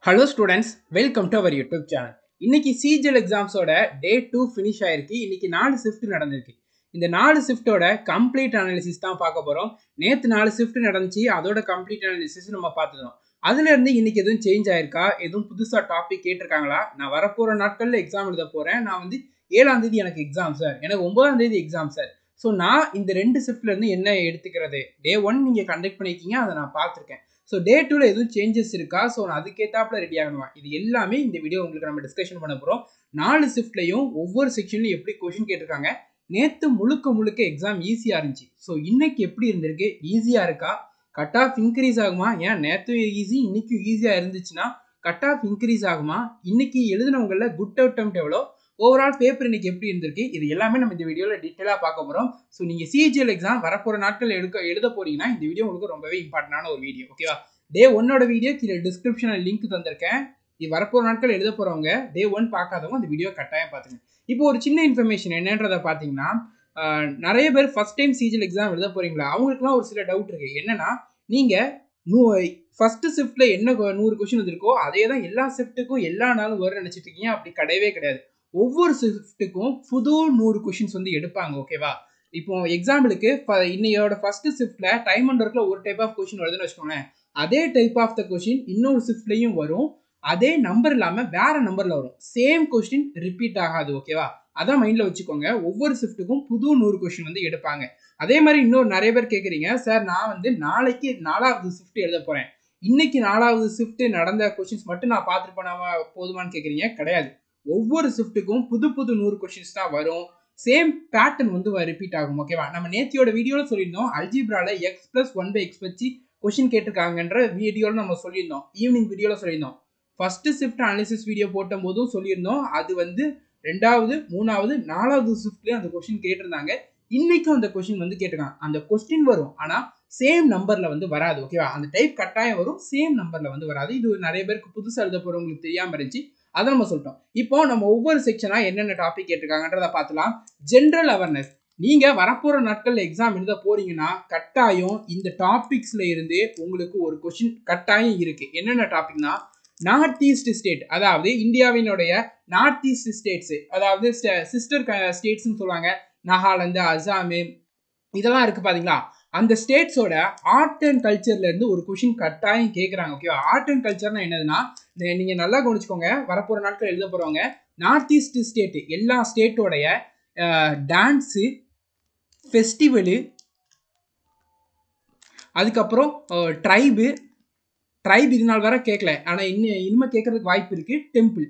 hello students welcome to our YouTube channel இன்னைக்கு CGL எக்ஸாம்ஸோட day two finish ஆயிருக்கு இன்னைக்கு நாலு ஷிஃப்ட் நடந்திருக்கு இந்த நாலு ஷிஃப்ட்டோட கம்ப்ளீட் அனாலிசிஸ் தான் பார்க்க போகிறோம் நேற்று நாலு ஷிஃப்ட் நடந்துச்சு அதோட கம்ப்ளீட் அனாலிசிஸ் நம்ம பார்த்துருந்தோம் அதுல இருந்து இன்னைக்கு எதுவும் சேஞ்ச் ஆயிருக்கா எதுவும் புதுசாக டாபிக் கேட்டிருக்காங்களா நான் வரப்போகிற நாட்களில் எக்ஸாம் எழுத போகிறேன் நான் வந்து ஏழாம் தேதி எனக்கு எக்ஸாம் சார் எனக்கு ஒன்பதாம் தேதி எக்ஸாம் சார் ஸோ நான் இந்த ரெண்டு ஷிஃப்ட்ல இருந்து என்ன எடுத்துக்கிறது டே ஒன் நீங்கள் கண்டக்ட் பண்ணியிருக்கீங்க அதை நான் பார்த்துருக்கேன் ஸோ டே டூவில் எதுவும் சேஞ்சஸ் இருக்கா ஸோ நான் அதுக்கேற்றாப்புல ரெடி ஆகணுமா இது எல்லாமே இந்த வீடியோ உங்களுக்கு நம்ம டிஸ்கஷன் பண்ண போகிறோம் நாலு ஷிஃப்ட்லையும் ஒவ்வொரு செக்ஷன்லையும் எப்படி கொஷின் கேட்டிருக்காங்க நேற்று முழுக்க முழுக்க எக்ஸாம் ஈஸியாக இருந்துச்சு ஸோ இன்னைக்கு எப்படி இருந்திருக்கு ஈஸியாக இருக்கா கட் ஆஃப் இன்க்ரீஸ் ஆகுமா ஏன் நேற்று ஈஸி இன்னைக்கும் ஈஸியாக இருந்துச்சுன்னா கட் ஆஃப் இன்க்ரீஸ் ஆகுமா இன்னைக்கு எழுதினவங்களில் குட் அவுட் எவ்வளோ ஓவரால் பேப்பர் இன்னைக்கு எப்படி இருந்திருக்கு இது எல்லாமே நம்ம இந்த வீடியோவில் டீட்டெயிலாக பார்க்க போகிறோம் ஸோ நீங்கள் சிஜிஎல் எக்ஸாம் வரப்போகிற நாட்கள் எடுக்க எழுத போறீங்கன்னா இந்த வீடியோ உங்களுக்கு ரொம்பவே இம்பார்ட்டண்டான ஒரு வீடியோ ஓகேவா டே ஒன்னோட வீடியோ கீழே டிஸ்கிரிப்ஷனில் லிங்க் தந்திருக்கேன் இது வரப்போகிற நாட்கள் எழுத போகிறவங்க டே ஒன் பார்க்காதவங்க அந்த வீடியோ கட்டாயம் பார்த்துங்க இப்போ ஒரு சின்ன இன்ஃபர்மேஷன் என்னன்றதை பார்த்தீங்கன்னா நிறைய பேர் ஃபஸ்ட் டைம் சிஜிஎல் எக்ஸாம் எழுத போகிறீங்களா அவங்களுக்குலாம் ஒரு சில டவுட் இருக்குது என்னன்னா நீங்கள் நூ ஃபஸ்ட்டு ஷிஃப்ட்டில் என்ன நூறு கொஷின் வந்திருக்கோ அதே தான் எல்லா ஷிஃப்ட்டுக்கும் எல்லா நாளும் வரும் நினச்சிட்டு இருக்கீங்க அப்படி கிடையவே கிடையாது ஒவ்வொரு ஷிஃப்ட்டுக்கும் புது நூறு கொஷின்ஸ் வந்து எடுப்பாங்க ஓகேவா இப்போ எக்ஸாம்பிளுக்கு இன்னையோட ஃபர்ஸ்ட் ஷிஃப்ட்ல டைம் அண்ட் ஒர்க்ல ஒரு டைப் ஆஃப் கொஷின் வருதுன்னு வச்சுக்கோங்களேன் அதே டைப் ஆஃப் த கொஷின் இன்னொரு ஷிஃப்ட்லையும் வரும் அதே நம்பர் இல்லாம வேற நம்பர்ல வரும் சேம் கொஸ்டின் ரிப்பீட் ஆகாது ஓகேவா அதான் மைண்ட்ல வச்சுக்கோங்க ஒவ்வொரு ஷிஃப்ட்டுக்கும் புது நூறு கொஷின் வந்து எடுப்பாங்க அதே மாதிரி இன்னொரு நிறைய பேர் கேட்குறீங்க சார் நான் வந்து நாளைக்கு நாலாவது ஷிஃப்ட் எழுத போறேன் இன்னைக்கு நாலாவது ஷிஃப்ட் நடந்த கொஷின்ஸ் மட்டும் நான் பார்த்துட்டு போனாம போதுமான்னு கேட்குறீங்க கிடையாது ஒவ்வொரு ஷிஃப்ட்டுக்கும் புது புது நூறு கொஷின்ஸ் தான் வரும் சேம் பேட்டர்ன் வந்து ரிப்பீட் ஆகும் ஓகேவா நம்ம நேத்தியோட வீடியோவில் சொல்லியிருந்தோம் அல்ஜிப்ரால x plus one by x வச்சு கொஷின் கேட்டிருக்காங்கன்ற வீடியோவில் நம்ம சொல்லியிருந்தோம் ஈவினிங் வீடியோவில் சொல்லியிருந்தோம் ஃபர்ஸ்ட் ஷிஃப்ட் அனாலிசிஸ் வீடியோ போட்ட போதும் சொல்லியிருந்தோம் அது வந்து ரெண்டாவது மூணாவது நாலாவது ஷிஃப்ட்லேயும் அந்த கொஷின் கேட்டிருந்தாங்க இன்னைக்கும் அந்த கொஷின் வந்து கேட்டிருக்காங்க அந்த கொஸ்டின் வரும் ஆனால் சேம் நம்பர்ல வந்து வராது ஓகேவா அந்த டைப் கட்டாயம் வரும் சேம் நம்பர்ல வந்து வராது இது நிறைய பேருக்கு புதுசாக எழுத போறவங்களுக்கு தெரியாம இருந்துச்சு அதை நம்ம சொல்லிட்டோம் இப்போ நம்ம ஒவ்வொரு செக்ஷனா என்னென்ன டாபிக் கேட்டிருக்காங்கன்றத பார்த்துலாம் ஜென்ரல் அவேர்னஸ் நீங்க வரப்போற நாட்கள்ல எக்ஸாம் எழுத போறீங்கன்னா கட்டாயம் இந்த டாபிக்ஸ்ல இருந்து உங்களுக்கு ஒரு கொஸ்டின் கட்டாயம் இருக்கு என்னென்ன டாபிக்னா நார்த் ஈஸ்ட் ஸ்டேட் அதாவது இந்தியாவினுடைய நார்த் ஈஸ்ட் ஸ்டேட்ஸ் அதாவது சிஸ்டர் ஸ்டேட்ஸ்னு சொல்லுவாங்க நாகாலாந்து அசாமு இதெல்லாம் இருக்கு பாத்தீங்களா அந்த ஸ்டேட்ஸோட ஆர்ட் அண்ட் கல்ச்சர்ல இருந்து ஒரு கொஷின் கட்டாயம் கேட்குறாங்க ஓகேவா ஆர்ட் அண்ட் கல்ச்சர்னா என்னதுன்னா நீங்க நல்லா கவனிச்சுக்கோங்க வரப்போற நாட்கள் எழுத போறவங்க நார்த் ஈஸ்ட் ஸ்டேட் எல்லா ஸ்டேட்டோடைய டான்ஸு ஃபெஸ்டிவலு அதுக்கப்புறம் ட்ரைபு ட்ரைப் இது நாள் வர கேட்கல ஆனால் இன்னும் இனிமேல் கேட்கறதுக்கு வாய்ப்பு இருக்கு டெம்பிள்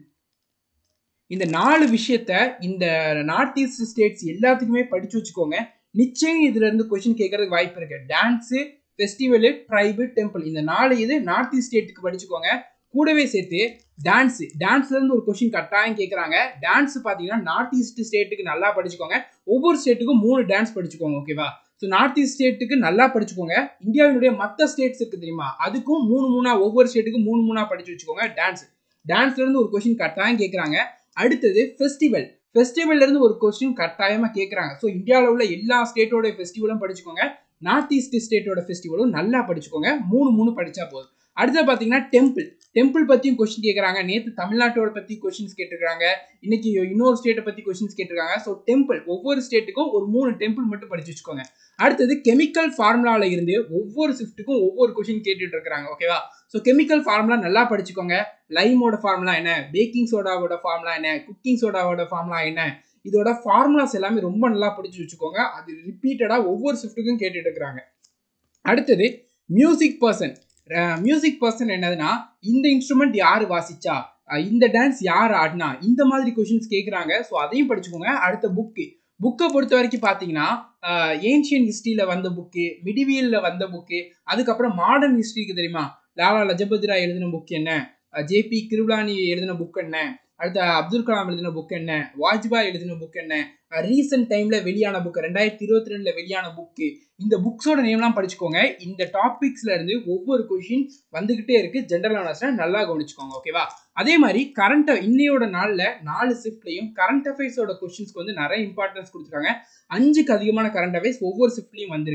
இந்த நாலு விஷயத்த இந்த நார்த் ஈஸ்ட் ஸ்டேட்ஸ் எல்லாத்துக்குமே படிச்சு வச்சுக்கோங்க நிச்சயம் இதுல இருந்து கொஸ்டின் கேட்கறதுக்கு வாய்ப்பு இருக்கு டான்ஸு ஃபெஸ்டிவலு ட்ரைபு டெம்பிள் இந்த நாலு இது நார்த் ஈஸ்ட் ஸ்டேட்டுக்கு படிச்சுக்கோங்க கூடவே சேர்த்து டான்ஸ் டான்ஸ்ல இருந்து ஒரு கொஸ்டின் கட்டாயம் கேட்கறாங்க டான்ஸ் பாத்தீங்கன்னா நார்த் ஈஸ்ட் ஸ்டேட்டுக்கு நல்லா படிச்சுக்கோங்க ஒவ்வொரு ஸ்டேட்டுக்கும் மூணு டான்ஸ் படிச்சுக்கோங்க ஓகேவா ஸோ நார்த் ஈஸ்ட் ஸ்டேட்டுக்கு நல்லா படிச்சுக்கோங்க இந்தியாவினுடைய மற்ற ஸ்டேட்ஸ் இருக்கு தெரியுமா அதுக்கும் மூணு மூணா ஒவ்வொரு ஸ்டேட்டுக்கும் மூணு மூணா படிச்சு வச்சுக்கோங்க டான்ஸ் டான்ஸ்ல இருந்து ஒரு கொஸ்டின் கட்டாயம் கேட்கறாங்க அடுத்தது ஃபெஸ்டிவல் ஃபெஸ்டிவல்ல இருந்து ஒரு கொஸ்டின் கட்டாயமா கேட்கறாங்க ஸோ இந்தியாவில் உள்ள எல்லா ஸ்டேட்டோட ஃபெஸ்டிவலும் படிச்சுக்கோங்க நார்த் ஈஸ்ட் ஸ்டேட்டோட ஃபெஸ்டிவலும் நல்லா படிச்சுக்கோங்க மூணு மூணு படிச்சா போதும் அடுத்து பார்த்தீங்கன்னா டெம்பிள் டெம்பிள் பற்றியும் கொஸ்டின் கேட்குறாங்க நேற்று தமிழ்நாட்டோட பற்றி கொஸ்டின்ஸ் கேட்டிருக்காங்க இன்னைக்கு இன்னொரு ஸ்டேட்டை பற்றி கொஸ்டின்ஸ் கேட்டிருக்காங்க ஸோ டெம்பிள் ஒவ்வொரு ஸ்டேட்டுக்கும் ஒரு மூணு டெம்பிள் மட்டும் படிச்சு வச்சுக்கோங்க அடுத்தது கெமிக்கல் ஃபார்முலாவில் இருந்து ஒவ்வொரு ஷிஃப்ட்டுக்கும் ஒவ்வொரு கொஸ்டின் கேட்டுட்டு இருக்கிறாங்க ஓகேவா ஸோ கெமிக்கல் ஃபார்முலா நல்லா படிச்சுக்கோங்க லைமோட ஃபார்முலா என்ன பேக்கிங் சோடாவோட ஃபார்முலா என்ன குக்கிங் சோடாவோட ஃபார்முலா என்ன இதோட ஃபார்முலாஸ் எல்லாமே ரொம்ப நல்லா படிச்சு வச்சுக்கோங்க அது ரிப்பீட்டடாக ஒவ்வொரு ஷிஃப்ட்டுக்கும் கேட்டுட்டு இருக்கிறாங்க அடுத்தது மியூசிக் பர்சன் மியூசிக் பர்சன் என்னதுன்னா இந்த இன்ஸ்ட்ருமெண்ட் யார் வாசிச்சா இந்த டான்ஸ் யார் ஆடினா இந்த மாதிரி கொஷின்ஸ் கேட்குறாங்க ஸோ அதையும் படிச்சுக்கோங்க அடுத்த புக்கு புக்கை பொறுத்த வரைக்கும் பார்த்தீங்கன்னா ஏன்ஷியன் ஹிஸ்ட்ரியில் வந்த புக்கு மிடிவியலில் வந்த புக்கு அதுக்கப்புறம் மாடர்ன் ஹிஸ்ட்ரிக்கு தெரியுமா லாலா லஜபதி ராய் எழுதின புக் என்ன ஜேபி கிருப்லானி எழுதின புக் என்ன அடுத்து அப்துல் கலாம் எழுதின புக் என்ன வாஜ்பாய் எழுதின புக் என்ன ரீசெண்ட் டைம்ல வெளியான புக் ரெண்டாயிரத்தி இருபத்தி ரெண்டுல வெளியான புக்கு இந்த புக்ஸோட நேம்லாம் படிச்சுக்கோங்க இந்த டாபிக்ஸ்ல இருந்து ஒவ்வொரு கொஷின் வந்துகிட்டே இருக்கு ஜென்ரல் அவேர்னஸ்ல நல்லா கவனிச்சுக்கோங்க ஓகேவா அதே மாதிரி கரண்ட் இன்னையோட நாள்ல நாலு ஷிஃப்ட்லையும் கரண்ட் அஃபேர்ஸோட கொஷின்ஸ்க்கு வந்து நிறைய இம்பார்ட்டன்ஸ் கொடுத்துருக்காங்க அஞ்சுக்கு அதிகமான கரண்ட் அஃபேர்ஸ் ஒவ்வொரு ஷிஃப்ட்லையும் வந்திருக்கு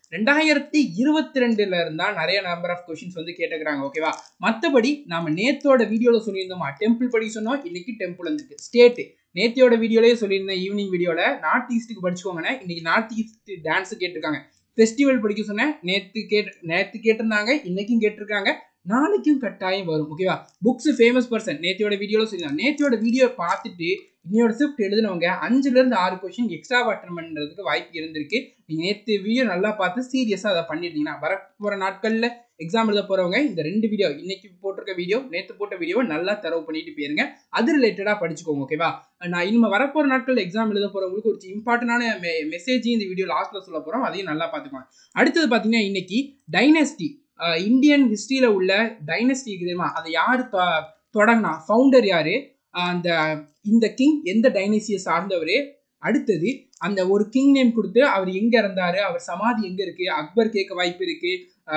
ரெண்டாயிரத்தி இருபத்தி ரெண்டுல இருந்தா நிறைய நம்பர் ஆஃப் கொஷின்ஸ் வந்து கேட்டுக்கிறாங்க ஓகேவா மற்றபடி நாம நேத்தோட வீடியோல சொல்லியிருந்தோமா டெம்பிள் படி சொன்னோம் இன்னைக்கு டெம்பிள் வந்துருக்கு ஸ்டேட் நேத்தியோட வீடியோலயே சொல்லியிருந்தேன் ஈவினிங் வீடியோல நார்த் ஈஸ்ட்டுக்கு படிச்சுக்கோங்கண்ணே இன்னைக்கு நார்த் ஈஸ்ட் டான்ஸ் கேட்டிருக்காங்க ஃபெஸ்டிவல் படிக்க சொன்னேன் நேத்து கேட் நேத்து கேட்டிருந்தாங்க இன்னைக்கும் கேட்டிருக்காங்க நாளைக்கும் கட்டாயம் வரும் ஓகேவா புக்ஸ் ஃபேமஸ் பர்சன் நேத்தியோட வீடியோல சொல்லியிருந்தாங்க நேத்தியோட வீடியோ பார்த்துட்டு இன்னையோட ஷிஃப்ட் எழுதினவங்க அஞ்சுல இருந்து ஆறு கொஸ்டின் எக்ஸ்ட்ரா அட்டன் பண்ணுறதுக்கு வாய்ப்பு இருந்திருக்கு நீங்க நேற்று வீடியோ நல்லா பார்த்து சீரியஸா அதை பண்ணிருந்தீங்கன்னா வர போற நாட்கள்ல எக்ஸாம் எழுத போறவங்க இந்த ரெண்டு வீடியோ இன்னைக்கு போட்டிருக்க வீடியோ நேற்று போட்ட வீடியோவை நல்லா தரவு பண்ணிட்டு போயிருங்க அது ரிலேட்டடா படிச்சுக்கோங்க ஓகேவா நான் இனிமே வரப்போற நாட்கள் எக்ஸாம் எழுத போறவங்களுக்கு ஒரு இம்பார்ட்டன்டான மெசேஜ் இந்த வீடியோ லாஸ்ட்ல சொல்ல போறோம் அதையும் நல்லா பார்த்துக்கோங்க அடுத்தது பாத்தீங்கன்னா இன்னைக்கு டைனஸ்டி இந்தியன் ஹிஸ்டரியில உள்ள டைனஸ்டி தெரியுமா அதை யாரு தொடங்கினா ஃபவுண்டர் யாரு அந்த இந்த கிங் எந்த டைனசியை சார்ந்தவர் அடுத்தது அந்த ஒரு கிங் நேம் கொடுத்து அவர் எங்க இறந்தாரு அவர் சமாதி எங்க இருக்கு அக்பர் கேட்க வாய்ப்பு இருக்கு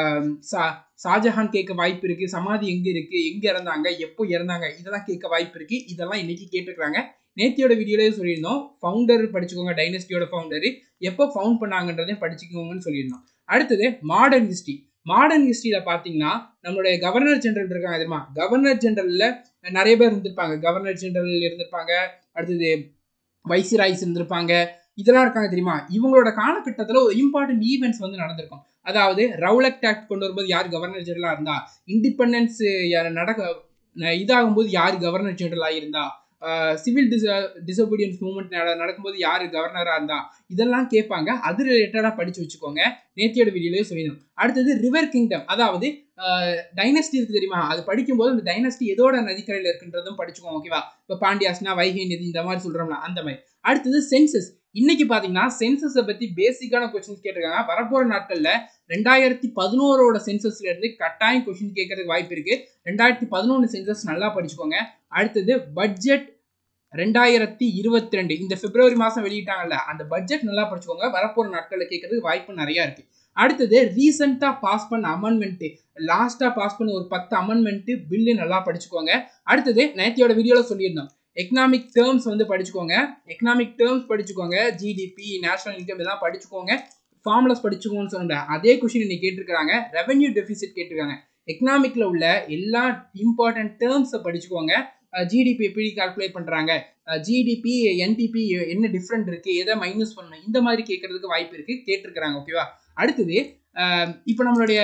ஷாஜஹான் கேட்க வாய்ப்பு இருக்கு சமாதி எங்க இருக்கு எங்க இறந்தாங்க எப்போ இறந்தாங்க இதெல்லாம் கேட்க வாய்ப்பு இருக்கு இதெல்லாம் இன்னைக்கு கேட்டுக்கிறாங்க நேத்தியோட வீடியோலயே சொல்லியிருந்தோம் ஃபவுண்டர் படிச்சுக்கோங்க டைனஸ்டியோட ஃபவுண்டர் எப்போ ஃபவுண்ட் பண்ணாங்கன்றதையும் படிச்சுக்கோங்கன்னு சொல்லியிருந்தோம் அடுத்தது மாடர்ன் ஹிஸ்ட்ரி மாடர்ன் ஹிஸ்ட்ரியில பாத்தீங்கன்னா நம்மளுடைய கவர்னர் ஜெனரல் இருக்காங்க தெரியுமா கவர்னர் ஜெனரல்ல நிறைய பேர் இருந்திருப்பாங்க கவர்னர் ஜெனரல் இருந்திருப்பாங்க அடுத்தது வைசிராய்ஸ் இருந்திருப்பாங்க இதெல்லாம் இருக்காங்க தெரியுமா இவங்களோட காலகட்டத்தில் ஒரு இம்பார்ட்டன்ட் ஈவெண்ட்ஸ் வந்து நடந்திருக்கும் அதாவது ரவுலக் ஆக்ட் கொண்டு வரும்போது யார் கவர்னர் ஜெனரலா இருந்தா இண்டிபெண்டன்ஸ் நடக்க இதாகும்போது யார் கவர்னர் ஜெனரலா இருந்தா சிவில் டிச டிசோபீடியன்ஸ் மூவ்மெண்ட் நடக்கும்போது யார் கவர்னராக இருந்தா இதெல்லாம் கேட்பாங்க அது ரிலேட்டடாக படித்து வச்சுக்கோங்க நேத்தியோட வீடியோலேயே சொல்லிடணும் அடுத்தது ரிவர் கிங்டம் அதாவது டைனஸ்டி இருக்கு தெரியுமா அது படிக்கும்போது அந்த டைனஸ்டி எதோட நதிக்கரையில் இருக்குன்றதும் படிச்சுக்கோங்க ஓகேவா இப்போ பாண்டியாஸ்னா வைகை நதி இந்த மாதிரி சொல்கிறோம்ல அந்த மாதிரி அடுத்தது சென்சஸ் இன்னைக்கு பார்த்தீங்கன்னா சென்சஸை பற்றி பேசிக்கான கொஸ்டின்ஸ் கேட்டிருக்காங்க வரப்போகிற நாட்களில் ரெண்டாயிரத்தி பதினோரோட சென்சஸ்ல இருந்து கட்டாயம் கொஸ்டின் கேட்கறதுக்கு வாய்ப்பு இருக்கு ரெண்டாயிரத்தி பதினொன்று சென்சஸ் நல்லா படிச்சுக்கோங்க அடுத்தது பட்ஜெட் ரெண்டாயிரத்தி இருபத்தி ரெண்டு இந்த பிப்ரவரி மாதம் வெளியிட்டாங்கல்ல அந்த பட்ஜெட் நல்லா படிச்சுக்கோங்க வரப்போகிற நாட்களில் கேட்கறதுக்கு வாய்ப்பு நிறையா இருக்கு அடுத்தது ரீசெண்டாக பாஸ் பண்ண அமெண்ட்மெண்ட்டு லாஸ்ட்டாக பாஸ் பண்ண ஒரு பத்து அமெண்ட்மெண்ட்டு பில்லு நல்லா படிச்சுக்கோங்க அடுத்தது நேத்தியோட வீடியோவில் சொல்லியிருந்தோம் எக்கனாமிக் டேர்ம்ஸ் வந்து படிச்சுக்கோங்க எக்கனாமிக் டேர்ம்ஸ் படிச்சுக்கோங்க ஜிடிபி நேஷனல் இன்கம் இதெல்லாம் படிச்சுக்கோங்க ஃபார்முலாஸ் படிச்சுக்கோன்னு சொன்ன அதே கொஷின் இன்னைக்கு கேட்டிருக்காங்க ரெவென்யூ டெபிசிட் கேட்டிருக்காங்க எக்கனாமிக்ல உள்ள எல்லா இம்பார்ட்டன்ட் டேர்ம்ஸை படிச்சுக்கோங்க ஜிடிபி எப்படி கால்குலேட் பண்ணுறாங்க ஜிடிபி என்டிபி என்ன டிஃப்ரெண்ட் இருக்கு எதை மைனஸ் பண்ணணும் இந்த மாதிரி கேட்கறதுக்கு வாய்ப்பு இருக்கு கேட்டிருக்கிறாங்க ஓகேவா அடுத்தது இப்போ நம்மளுடைய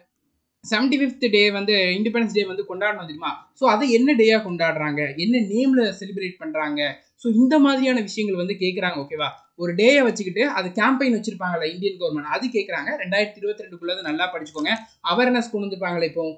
செவன்டி ஃபிஃப்த் டே வந்து இண்டிபெண்டன்ஸ் டே வந்து கொண்டாடணும் தெரியுமா ஸோ அதை என்ன டேயாக கொண்டாடுறாங்க என்ன நேமில் செலிப்ரேட் பண்ணுறாங்க ஸோ இந்த மாதிரியான விஷயங்கள் வந்து கேட்குறாங்க ஓகேவா ஒரு டேயை வச்சுக்கிட்டு அது கேம்பெயின் வச்சிருப்பாங்கல்ல இந்தியன் கவர்மெண்ட் அது கேட்குறாங்க ரெண்டாயிரத்தி இருபத்தி ரெண்டுக்குள்ளது நல்லா படிச்சுக்கோங்க அவேர்னஸ் கொண்டு வந்துருப்பாங்களே இப்போ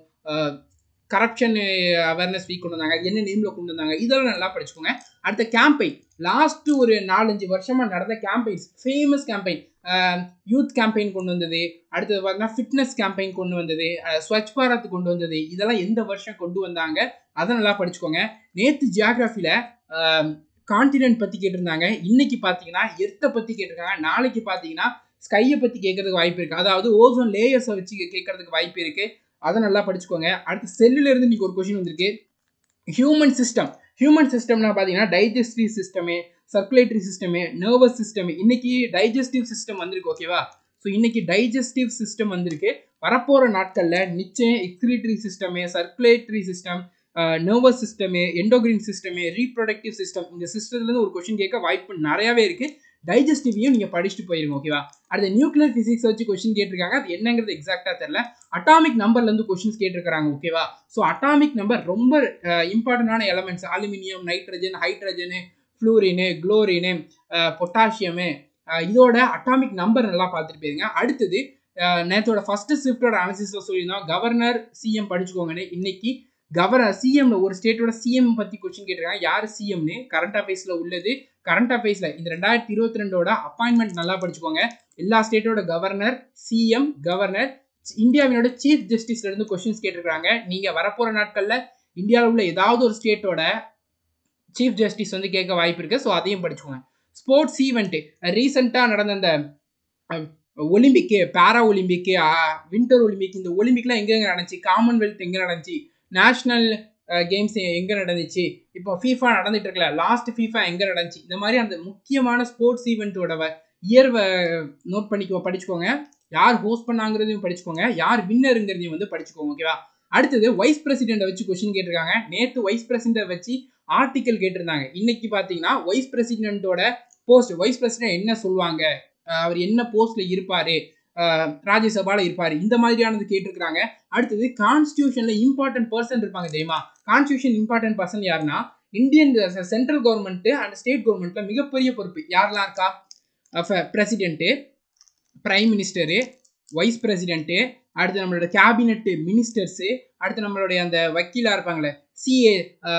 கரப்ஷன் அவேர்னஸ் வீக் கொண்டு வந்தாங்க என்ன நேமில் கொண்டு வந்தாங்க இதெல்லாம் நல்லா படிச்சுக்கோங்க அடுத்த கேம்பெயின் லாஸ்ட் ஒரு நாலஞ்சு வருஷமா நடந்த campaigns famous campaign youth campaign கொண்டு வந்தது அடுத்தது பார்த்தீங்கன்னா ஃபிட்னஸ் கேம்பெயின் கொண்டு வந்தது ஸ்வச் பாரத் கொண்டு வந்தது இதெல்லாம் எந்த வருஷம் கொண்டு வந்தாங்க அதை நல்லா படிச்சுக்கோங்க நேற்று ஜியாகிரஃபியில் கான்டினென்ட் பற்றி கேட்டிருந்தாங்க இன்னைக்கு பார்த்தீங்கன்னா எர்த்தை பற்றி கேட்டிருக்காங்க நாளைக்கு பார்த்தீங்கன்னா ஸ்கையை பற்றி கேட்கறதுக்கு வாய்ப்பு இருக்குது அதாவது ஓசோன் லேயர்ஸை வச்சு கேட்கறதுக்கு வாய்ப்பு இருக்குது அதை நல்லா படிச்சுக்கோங்க அடுத்து செல்லுல இருந்து இன்னைக்கு ஒரு கொஷின் வந்திருக்கு ஹியூமன் சிஸ்டம் ஹியூமன் சிஸ்டம்னா பார்த்தீங்கன்னா digestive system circulatory system nervous system இன்னைக்கு டைஜஸ்டிவ் சிஸ்டம் வந்திருக்கு ஓகேவா ஸோ இன்னைக்கு டைஜஸ்டிவ் சிஸ்டம் வந்திருக்கு வரப்போகிற நாட்களில் நிச்சயம் excretory system circulatory system nervous system endocrine system reproductive system இந்த சிஸ்டத்துலேருந்து ஒரு கொஷின் கேட்க வாய்ப்பு நிறையாவே இருக்குது டைஜஸ்டிவையும் நீங்கள் படிச்சுட்டு போயிருங்க ஓகேவா அடுத்த நியூக்ளியர் ஃபிசிக்ஸ் வச்சு கொஸ்டின் கேட்டிருக்காங்க அது என்னங்கிறது எக்ஸாக்டாக தெரில அட்டாமிக் நம்பர்லேருந்து கொஸ்டின்ஸ் கேட்டிருக்காங்க ஓகேவா ஸோ அட்டாமிக் நம்பர் ரொம்ப இம்பார்ட்டண்டான elements aluminium nitrogen hydrogen fluorine chlorine potassium இதோட அட்டாமிக் நம்பர் நல்லா பார்த்துட்டு போயிருங்க அடுத்தது நேற்றோட ஃபர்ஸ்ட் ஷிஃப்டோட அனாலிசிஸில் சொல்லியிருந்தோம் கவர்னர் சிஎம் படிச்சுக்கோங்கன்னு இன்னைக்கு கவர்னர் சிஎம்ல ஒரு ஸ்டேட்டோட சிஎம் பத்தி கொஸ்டின் கேட்டிருக்காங்க யார் சிஎம்னு கரண்ட் அஃபேர்ஸ்ல உள்ளது கரண்ட் அஃபேர்ஸ்ல இந்த ரெண்டாயிரத்தி இருபத்தி ரெண்டோட அப்பாயின்மெண்ட் நல்லா படிச்சுக்கோங்க எல்லா ஸ்டேட்டோட கவர்னர் சிஎம் கவர்னர் இந்தியாவினோட சீஃப் ஜஸ்டிஸ்ல இருந்து கொஸ்டின்ஸ் கேட்டிருக்காங்க நீங்க வரப்போற நாட்கள்ல இந்தியாவில் உள்ள ஏதாவது ஒரு ஸ்டேட்டோட சீஃப் ஜஸ்டிஸ் வந்து கேட்க வாய்ப்பு இருக்கு ஸோ அதையும் படிச்சுக்கோங்க ஸ்போர்ட்ஸ் ஈவெண்ட் ரீசெண்டாக நடந்த அந்த ஒலிம்பிக்கு பேரா ஒலிம்பிக்கு வின்டர் ஒலிம்பிக் இந்த ஒலிம்பிக்லாம் எங்கெங்க நடந்துச்சு காமன்வெல்த் எங்கே நடந்துச்சு நேஷ்னல் கேம்ஸ் எங்கே நடந்துச்சு இப்போ ஃபீஃபா நடந்துட்டு இருக்கல லாஸ்ட் ஃபீஃபா எங்கே நடந்துச்சு இந்த மாதிரி அந்த முக்கியமான ஸ்போர்ட்ஸ் ஈவெண்ட்டோட இயர் நோட் பண்ணிக்கோ படிச்சுக்கோங்க யார் ஹோஸ்ட் பண்ணாங்கிறதையும் படிச்சுக்கோங்க யார் வின்னருங்கிறதையும் வந்து படிச்சுக்கோங்க ஓகேவா அடுத்தது வைஸ் பிரசிடென்ட்டை வச்சு கொஸ்டின் கேட்டிருக்காங்க நேற்று வைஸ் பிரசிடென்ட்டை வச்சு ஆர்டிக்கல் கேட்டிருந்தாங்க இன்னைக்கு பார்த்தீங்கன்னா வைஸ் பிரசிடென்ட்டோட போஸ்ட் வைஸ் பிரசிடென்ட் என்ன சொல்லுவாங்க அவர் என்ன போஸ்ட்ல இருப்பாரு ராஜ்யசபால இருப்பாரு இந்த மாதிரியானது கேட்டிருக்காங்க அடுத்தது கான்ஸ்டியூஷன்ல இம்பார்ட்டன்ட் பர்சன் இருப்பாங்க தெரியுமா கான்ஸ்டியூஷன் இம்பார்ட்டன்ட் பர்சன் யாருன்னா Indian central government and state கவர்மெண்ட்ல மிகப்பெரிய பொறுப்பு யாரெல்லாம் இருக்கா president prime minister vice president அடுத்து நம்மளோட கேபினெட் மினிஸ்டர்ஸு அடுத்து நம்மளுடைய அந்த வக்கீலாக இருப்பாங்களே சிஏ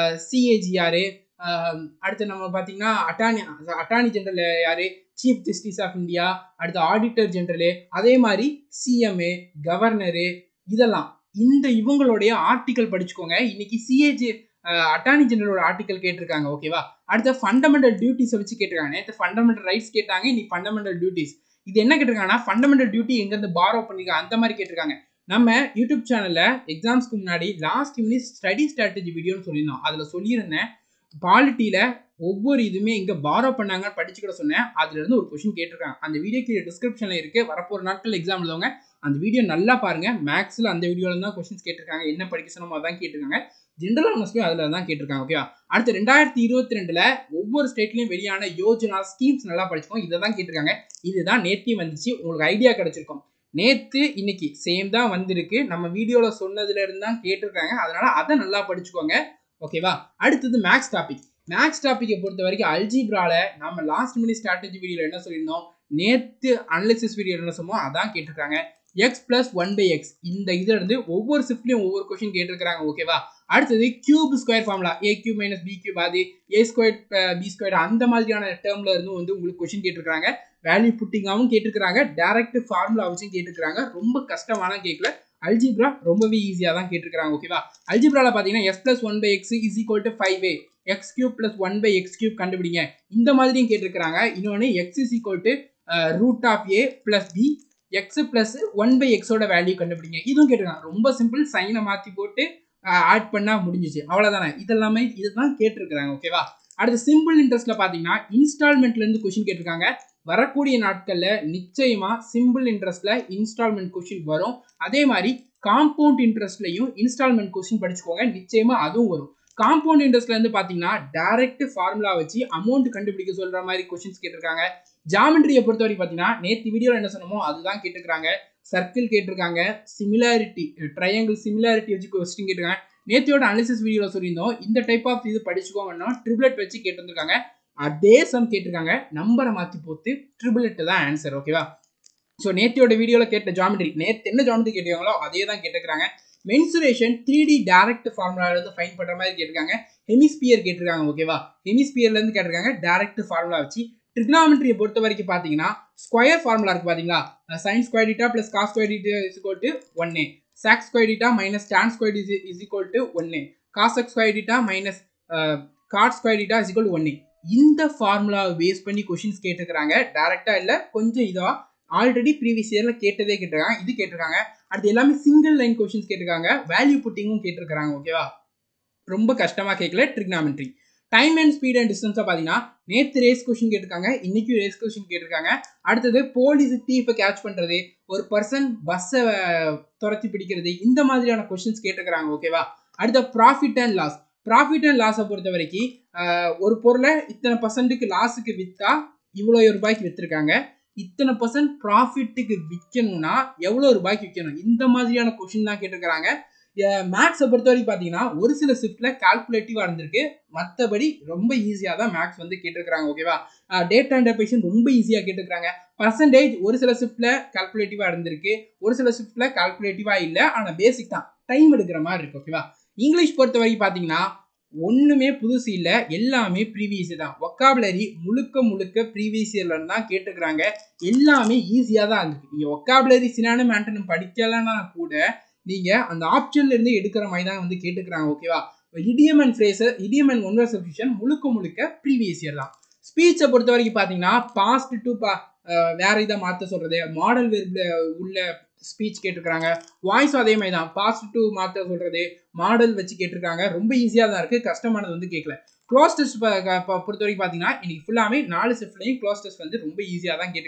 சிஏஜிஆர் அடுத்து நம்ம பார்த்தீங்கன்னா அட்டானி அட்டார்னி ஜெனரல் யாரு சீஃப் ஜஸ்டிஸ் ஆஃப் இந்தியா அடுத்து ஆடிட்டர் ஜெனரலு அதே மாதிரி சிஎம்ஏ கவர்னரு இதெல்லாம் இந்த இவங்களுடைய ஆர்டிக்கல் படிச்சுக்கோங்க இன்னைக்கு சிஏஜி அட்டார்னி ஜெனரலோட ஆர்டிக்கல் கேட்டிருக்காங்க ஓகேவா அடுத்த ஃபண்டமெண்டல் டியூட்டிஸை வச்சு கேட்டிருக்காங்க நேற்று ஃபண்டமெண்டல் ரைட்ஸ் கேட்டாங்க இன்னைக்கு ஃபண்டமெண்டல் டியூட்டிஸ் இது என்ன கேட்டிருக்காங்கன்னா ஃபண்டமெண்டல் டியூட்டி எங்கேருந்து பாரோ பண்ணிருக்காங்க அந்த மாதிரி கேட்டிருக்காங்க நம்ம யூடியூப் சேனலில் எக்ஸாம்ஸ்க்கு முன்னாடி லாஸ்ட் மினிட் ஸ்டடி ஸ்ட்ராட்டஜி வீடியோன்னு சொல்லியிருந்தோம் அதில் சொல்லியிருந்தேன் பாலிட்டியில் ஒவ்வொரு இதுவுமே இங்கே பாரோ பண்ணாங்கன்னு படிச்சுக்கிட சொன்னேன் அதுலேருந்து ஒரு கொஷின் கேட்டிருக்காங்க அந்த வீடியோ கீழே டிஸ்கிரிப்ஷனில் இருக்குது வரப்போகிற நாட்கள் எக்ஸாம் எழுதவங்க அந்த வீடியோ நல்லா பாருங்கள் மேக்ஸில் அந்த வீடியோவில் தான் கொஷின்ஸ் கேட்டிருக்காங்க என்ன படிக்க சொன்னமோ அதான் கேட்டிருக்காங்க ஜென்ரல் ஆனஸ்ட்லையும் அதில் தான் கேட்டிருக்காங்க ஓகேவா அடுத்து ரெண்டாயிரத்தி இருபத்தி ரெண்டில் ஒவ்வொரு ஸ்டேட்லையும் வெளியான யோஜனா ஸ்கீம்ஸ் நல்லா படிச்சுக்கோங்க இதை தான் கேட்டிருக்காங்க இதுதான் நேற்றையும் வந்துச்சு உங்களுக்கு ஐடியா கிடைச்சிருக்கும் நேற்று இன்னைக்கு சேம் தான் வந்திருக்கு நம்ம வீடியோவில் சொன்னதுல இருந்து தான் கேட்டிருக்காங்க அதனால அதை நல்லா படிச்சுக்கோங்க ஓகேவா அடுத்தது மேக்ஸ் டாபிக் மேக்ஸ் டாப்பிக்கை பொறுத்த வரைக்கும் அல்ஜிப்ரால நம்ம லாஸ்ட் மினிட் ஸ்ட்ராட்டஜி வீடியோவில் என்ன சொல்லியிருந்தோம் நேற்று அனலிசிஸ் வீடியோ என்ன சொன்னோம் அதான் கேட்டிருக்காங்க x plus one by x இந்த இதுல இருந்து ஒவ்வொரு ஷிஃப்ட்லையும் ஒவ்வொரு கொஸ்டின் கேட்டிருக்காங்க ஓகேவா அடுத்தது cube square formula A cube minus B cube அது ஏ ஸ்கொயர் பி ஸ்கொயர் அந்த மாதிரியான டேர்ம்ல இருந்து வந்து உங்களுக்கு கொஸ்டின் கேட்டிருக்காங்க வேல்யூ புட்டிங்காகவும் கேட்டிருக்காங்க டைரக்ட் ஃபார்முலா வச்சும் கேட்டிருக்காங்க ரொம்ப கஷ்டமான கேட்கல அல்ஜிப்ரா ரொம்பவே ஈஸியாக தான் கேட்டிருக்காங்க ஓகேவா அல்ஜிப்ரால பார்த்தீங்கன்னா x plus one by x is equal to five A x cube plus one by x cube கண்டுபிடிங்க இந்த மாதிரியும் கேட்டிருக்காங்க இன்னொன்று x is equal to root of A plus B x plus one by எக்ஸோட வேல்யூ கண்டுபிடிங்க இதுவும் கேட்டிருக்காங்க ரொம்ப சிம்பிள் சைனை மாற்றி போட்டு ஆட் பண்ணால் முடிஞ்சிச்சு அவ்வளோதானே இதெல்லாமே இதுதான் கேட்டிருக்கிறாங்க ஓகேவா அடுத்து சிம்பிள் இன்ட்ரெஸ்ட்ல பார்த்தீங்கன்னா இன்ஸ்டால்மெண்ட்லேருந்து கொஷின் கேட்டிருக்காங்க வரக்கூடிய நாட்களில் நிச்சயமாக சிம்பிள் இன்ட்ரெஸ்ட்ல இன்ஸ்டால்மெண்ட் கொஷின் வரும் அதே மாதிரி காம்பவுண்ட் இன்ட்ரெஸ்ட்லையும் இன்ஸ்டால்மெண்ட் கொஷின் படிச்சுக்கோங்க நிச்சயமாக அதுவும் வரும் காம்பவுண்ட் இன்ட்ரெஸ்ட்ல இருந்து பார்த்தீங்கன்னா டைரக்ட் ஃபார்முலா வச்சு அமௌண்ட் கண்டுபிடிக்க சொல்ற மாதிரி கொஷின்ஸ் கேட்டிருக்காங்க ஜாமெண்ட்ரியை பொறுத்த வரைக்கும் பார்த்தீங்கன்னா நேற்று வீடியோவில் என்ன சொன்னமோ அதுதான் கேட்டிருக்காங்க சர்க்கிள் கேட்டிருக்காங்க சிமிலாரிட்டி ட்ரையாங்கிள் சிமிலாரிட்டி வச்சு கொஸ்டின் கேட்டிருக்காங்க நேத்தியோட அனாலிசிஸ் வீடியோவில் சொல்லியிருந்தோம் இந்த டைப் ஆஃப் இது படிச்சுக்கோங்கன்னா ட்ரிபிளட் வச்சு கேட்டிருந்திருக்காங்க அதே சம் கேட்டிருக்காங்க நம்பரை மாற்றி போட்டு ட்ரிபிளெட் தான் ஆன்சர் ஓகேவா ஸோ நேத்தியோட வீடியோவில் கேட்ட ஜாமெட்ரி நேற்று என்ன ஜாமெட்ரி கேட்டிருக்காங்களோ அதே தான் கேட்டிருக்காங்க மென்சுரேஷன் த்ரீ டி டேரக்ட் ஃபார்முலாவிலேருந்து ஃபைன் பண்ணுற மாதிரி கேட்டிருக்காங்க ஹெமிஸ்பியர் கேட்டிருக்காங்க ஓகேவா ஹெமிஸ்பியர்லேருந்து கேட்டிருக்காங்க டேரக்ட் ஃபார்முலா வச்சு ட்ரிக்னாமெட்ரியை பொறுத்த வரைக்கும் பார்த்தீங்கன்னா ஸ்கொயர் ஃபார்முலா இருக்கு பார்த்தீங்களா sine square theta plus cos square theta is equal to one A sec square theta minus tan square is is equal to one A cosec square theta minus cot square theta is equal one A இந்த ஃபார்முலாவை base பண்ணி questions கேட்டிருக்கிறாங்க டேரெக்டாக இல்லை கொஞ்சம் இதாக already previous இயரில் கேட்டதே கேட்டிருக்காங்க இது கேட்டிருக்காங்க அடுத்து எல்லாமே சிங்கிள் லைன் கொஷின்ஸ் கேட்டிருக்காங்க வேல்யூ புட்டிங்கும் கேட்டிருக்காங்க ஓகேவா ரொம்ப கஷ்டமாக கேட்கல trigonometry time and speed and டிஸ்டன்ஸாக பார்த்தீங்கன்னா நேற்று ரேஸ் கொஷின் கேட்டிருக்காங்க இன்னைக்கும் ரேஸ் கொஷின் கேட்டிருக்காங்க அடுத்தது போலீஸ் தீஃபை கேட்ச் பண்ணுறது ஒரு பர்சன் பஸ்ஸை துரத்தி பிடிக்கிறது இந்த மாதிரியான கொஷின்ஸ் கேட்டிருக்கிறாங்க ஓகேவா அடுத்த profit and loss profit and லாஸை பொறுத்த வரைக்கும் ஒரு பொருளை இத்தனை பர்சன்ட்டுக்கு லாஸுக்கு விற்றா இவ்வளோ ரூபாய்க்கு விற்றுருக்காங்க இத்தனை பர்சன்ட் ப்ராஃபிட்டுக்கு விற்கணும்னா எவ்வளோ ரூபாய்க்கு விற்கணும் இந்த மாதிரியான கொஷின் தான் கேட்டிருக்கிறாங்க மேக்ஸை பொறுத்த வரைக்கும் பார்த்தீங்கன்னா ஒரு சில ஷிஃப்ட்டில் கால்குலேட்டிவாக இருந்திருக்கு மற்றபடி ரொம்ப ஈஸியாக தான் மேக்ஸ் வந்து கேட்டிருக்கிறாங்க ஓகேவா டேட்டா இன்டர்பேஷன் ரொம்ப ஈஸியாக கேட்டிருக்கிறாங்க பர்சன்டேஜ் ஒரு சில ஷிஃப்ட்டில் கால்குலேட்டிவாக இருந்திருக்கு ஒரு சில ஷிஃப்ட்டில் கால்குலேட்டிவாக இல்லை ஆனால் பேசிக் தான் டைம் எடுக்கிற மாதிரி இருக்கு ஓகேவா இங்கிலீஷ் பொறுத்த வரைக்கும் பார்த்தீங்கன்னா ஒன்றுமே புதுசு இல்லை எல்லாமே ப்ரீவியஸ் தான் ஒக்காபுலரி முழுக்க முழுக்க ப்ரீவியஸ் இயர்ல தான் கேட்டுக்கிறாங்க எல்லாமே ஈஸியாக தான் இருந்துருக்கு நீங்கள் ஒக்காபுலரி சினானும் ஆண்டனும் படிக்கலைன்னா கூட நீங்கள் அந்த ஆப்ஷன்ல இருந்து எடுக்கிற மாதிரி தான் வந்து கேட்டுக்கிறாங்க ஓகேவா idiom and phrases idiom and one word substitution முழுக்க முழுக்க ப்ரீவியஸ் இயர் தான் ஸ்பீச்சை பொறுத்த வரைக்கும் பார்த்தீங்கன்னா பாஸ்ட் டு பா வேற இதை மாற்ற சொல்றது மாடல் வெர்பில் உள்ள ஸ்பீச் கேட்டிருக்காங்க வாய்ஸும் அதே மாதிரி தான் பாஸ்ட் டு மாற்ற சொல்றது மாடல் வச்சு கேட்டிருக்காங்க ரொம்ப ஈஸியாக தான் இருக்குது கஷ்டமானது வந்து கேட்கல க்ளோஸ் டெஸ்ட் பொறுத்த வரைக்கும் பார்த்தீங்கன்னா இன்னைக்கு ஃபுல்லாமே நாலு ஷிஃப்ட்லையும் க்ளோஸ் டெஸ்ட் வந்து ரொம்ப ஈஸியாக தான் கேட்டுக்கிறேன்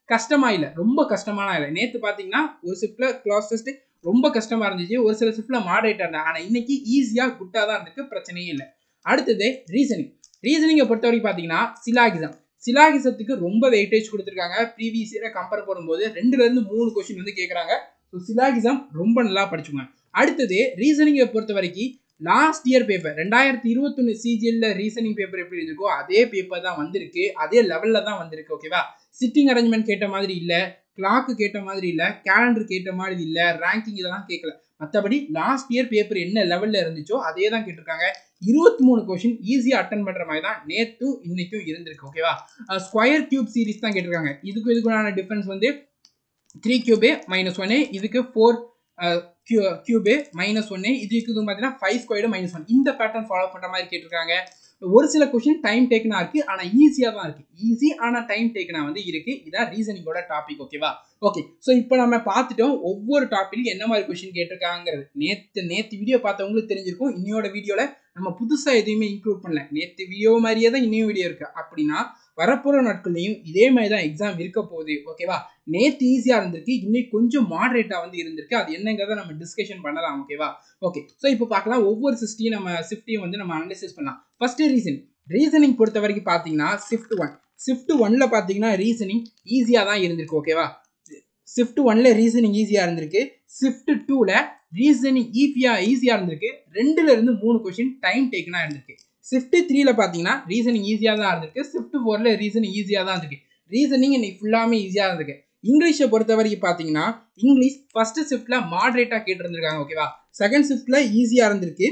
கஷ்டமா இல்லை ரொம்ப கஷ்டமான இல்லை நேற்று பார்த்தீங்கன்னா ஒரு ஷிஃப்ட்ல கிளாஸ் டெஸ்ட் ரொம்ப கஷ்டமா இருந்துச்சு ஒரு சில ஷிஃப்ட்ல மாடரேட்டா இருந்தா ஆனால் இன்னைக்கு ஈஸியா குட்டா தான் இருந்துருக்கு பிரச்சனையே இல்லை அடுத்தது ரீசனிங் ரீசனிங்கை பொறுத்த வரைக்கும் பார்த்தீங்கன்னா சிலாகிசம் சிலாகிசத்துக்கு ரொம்ப வெயிட்டேஜ் கொடுத்துருக்காங்க ப்ரீவியஸ் இயரை கம்பேர் பண்ணும்போது ரெண்டுல இருந்து மூணு கொஸ்டின் வந்து கேட்குறாங்க ஸோ சிலாகிசம் ரொம்ப நல்லா படிச்சுங்க அடுத்தது ரீசனிங்கை பொறுத்த வரைக்கும் லாஸ்ட் இயர் பேப்பர் ரெண்டாயிரத்தி இருபத்தொன்னு சிஜிஎல்ல ரீசனிங் பேப்பர் எப்படி இருந்திருக்கோ அதே பேப்பர் தான் வந்திருக்கு அதே லெவலில் தான் வந்திருக்கு ஓகேவா சிட்டிங் அரேஞ்ச்மெண்ட் கேட்ட மாதிரி இல்லை கிளாக்கு கேட்ட மாதிரி இல்லை கேலண்டர் கேட்ட மாதிரி இல்லை ரேங்கிங் இதெல்லாம் கேட்கல மற்றபடி லாஸ்ட் இயர் பேப்பர் என்ன லெவலில் இருந்துச்சோ அதே தான் கேட்டிருக்காங்க இருபத்தி மூணு கொஷின் ஈஸியாக அட்டன் பண்ணுற மாதிரி தான் நேற்றும் இன்னைக்கும் இருந்திருக்கு ஓகேவா ஸ்கொயர் கியூப் சீரிஸ் தான் கேட்டிருக்காங்க இதுக்கு இதுக்குள்ளான டிஃபரன்ஸ் வந்து த்ரீ கியூபே மைனஸ் ஒன்னு இதுக்கு ஃபோர் கியூ கியூபு மைனஸ் ஒன்று இது இருக்குது பார்த்தீங்கன்னா ஃபைவ் ஸ்கொயர்டு மைனஸ் ஒன் இந்த பேட்டர்ன் ஃபாலோ பண்ணுற மாதிரி கேட்டிருக்காங்க ஒரு சில கொஷின் டைம் டேக்கனாக இருக்குது ஆனால் ஈஸியாக தான் இருக்குது ஈஸி ஆனால் டைம் டேக்கனாக வந்து இருக்குது இதான் ரீசனிங்கோட டாபிக் ஓகேவா ஓகே ஸோ இப்போ நம்ம பார்த்துட்டோம் ஒவ்வொரு டாப்பிக்கும் என்ன மாதிரி கொஷின் கேட்டிருக்காங்கிறது நேற்று நேற்று வீடியோ பார்த்தவங்களுக்கு தெரிஞ்சிருக்கும் இன்னையோட வீடியோவில் நம்ம புதுசாக எதுவுமே இன்க்ளூட் பண்ணல நேற்று வீடியோ மாதிரியே தான் இன்னும் வீடியோ இருக்குது அப்படின்னா வரப்போகிற நாட்கள்லையும் இதே மாதிரி தான் எக்ஸாம் இருக்க போகுது ஓகேவா நேற்று ஈஸியாக இருந்திருக்கு இன்னைக்கு கொஞ்சம் மாடரேட்டாக வந்து இருந்திருக்கு அது என்னங்கிறத நம்ம டிஸ்கஷன் பண்ணலாம் ஓகேவா ஓகே ஸோ இப்போ பார்க்கலாம் ஒவ்வொரு சிஸ்டையும் நம்ம ஷிஃப்ட்டையும் வந்து நம்ம அனலைசிஸ் பண்ணலாம் ஃபர்ஸ்ட் ரீசன் ரீசனிங் பொறுத்த வரைக்கும் பார்த்தீங்கன்னா ஷிஃப்ட் ஒன் ஷிஃப்ட் ஒன்ல பார்த்தீங்கன்னா ரீசனிங் ஈஸியாக தான் இருந்திருக்கு ஓகேவா ஷிஃப்ட் ஒன்ல ரீசனிங் ஈஸியாக இருந்திருக்கு ஷிஃப்ட் டூவில் ரீசனிங் ஈஸியாக ஈஸியாக இருந்திருக்கு ரெண்டுல இருந்து மூணு கொஷின் டைம் டேக்கனாக இருந்திருக்கு ஷிஃப்ட் த்ரீல பார்த்தீங்கன்னா ரீசனிங் ஈஸியாக தான் இருந்திருக்கு ஷிஃப்ட் ஃபோரில் ரீசனிங் ஈஸியாக தான் இருந்திருக்கு ரீசனிங் இன்னைக்கு ஃபுல்லாமே ஈஸியாக இருந்திருக்கு இங்கிலீஷை பொறுத்த வரைக்கும் பார்த்தீங்கன்னா இங்கிலீஷ் ஃபர்ஸ்ட் ஷிஃப்ட்ல மாடரேட்டாக கேட்டிருந்திருக்காங்க ஓகேவா செகண்ட் ஷிஃப்ட்ல ஈஸியாக இருந்திருக்கு